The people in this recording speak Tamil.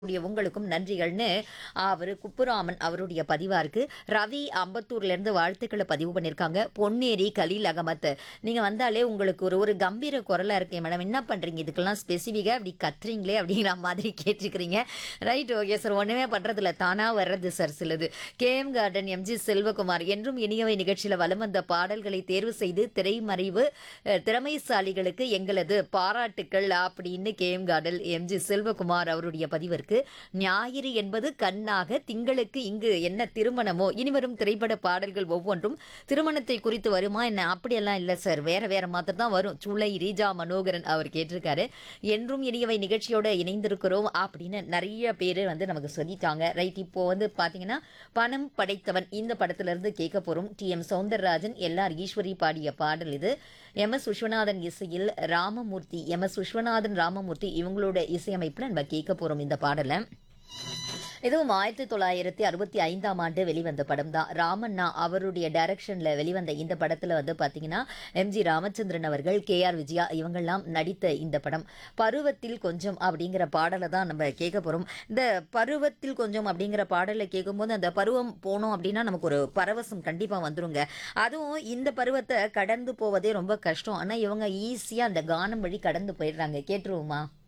கூடிய உங்களுக்கும் நன்றிகள்னு அவர் குப்புராமன் அவருடைய பதிவா இருக்கு ரவி அம்பத்தூர்ல இருந்து வாழ்த்துக்களை பதிவு பண்ணியிருக்காங்க பொன்னேரி கலீல் அகமத் நீங்க வந்தாலே உங்களுக்கு ஒரு ஒரு கம்பீர குரலா இருக்கேன் மேடம் என்ன பண்றீங்க இதுக்கெல்லாம் ஸ்பெசிஃபிக்கா அப்படி கத்துறீங்களே அப்படிங்கிற மாதிரி கேட்டிருக்கிறீங்க ரைட் ஓகே சார் ஒண்ணுமே பண்றதில்ல தானா வர்றது சார் சிலது கேஎம் கார்டன் எம்ஜி செல்வகுமார் என்றும் இனியவை நிகழ்ச்சியில வலம் வந்த பாடல்களை தேர்வு செய்து திரைமறைவு அஹ், திறமைசாலிகளுக்கு எங்களது பாராட்டுக்கள் அப்படின்னு கேஎம் கார்டன் எம்ஜி செல்வகுமார் அவருடைய பதிவு இருக்கு ஞாயிறு என்பது கண்ணாக திங்களுக்கு இங்கு என்ன திருமணமோ இனிவரும் திரைப்பட பாடல்கள் ஒவ்வொன்றும் திருமணத்தை குறித்து வருமா என்ன அப்படியெல்லாம் இல்லை சார் வேற வேற மாத்திரம் தான் வரும் சுளை ரீஜா மனோகரன் அவர் கேட்டிருக்காரு என்றும் இனியவை நிகழ்ச்சியோட இணைந்திருக்கிறோம் அப்படின்னு நிறைய பேர் வந்து நமக்கு சொல்லிட்டாங்க ரைட் இப்போ வந்து பாத்தீங்கன்னா பணம் படைத்தவன் இந்த படத்துல இருந்து கேட்க போறோம் T M Soundararajan LR Eswari பாடிய பாடல் இது எம் எஸ் விஸ்வநாதன் இசையில் ராமமூர்த்தி எம் எஸ் விஸ்வநாதன் ராமமூர்த்தி இவங்களோட இசையமைப்புல நம்ம கேட்க போறோம் இந்த பாடலை இதுவும் ஆயிரத்தி தொள்ளாயிரத்தி அறுபத்தி ஐந்தாம் ஆண்டு வெளிவந்த படம் தான் ராமண்ணா அவருடைய டைரக்ஷன்ல வெளிவந்த இந்த படத்துல வந்து பாத்தீங்கன்னா எம்ஜி ராமச்சந்திரன் அவர்கள் கே ஆர் விஜயா இவங்கெல்லாம் நடித்த இந்த படம் பருவத்தில் கொஞ்சம் அப்படிங்கிற பாடலை தான் நம்ம கேட்க போறோம் இந்த பருவத்தில் கொஞ்சம் அப்படிங்கிற பாடலை கேட்கும்போது அந்த பருவம் போனோம் அப்படின்னா நமக்கு ஒரு பரவசம் கண்டிப்பா வந்துருங்க அதுவும் இந்த பருவத்தை கடந்து போவதே ரொம்ப கஷ்டம் ஆனா இவங்க ஈஸியா அந்த கானம் வழி கடந்து போயிடுறாங்க கேட்டுருவோமா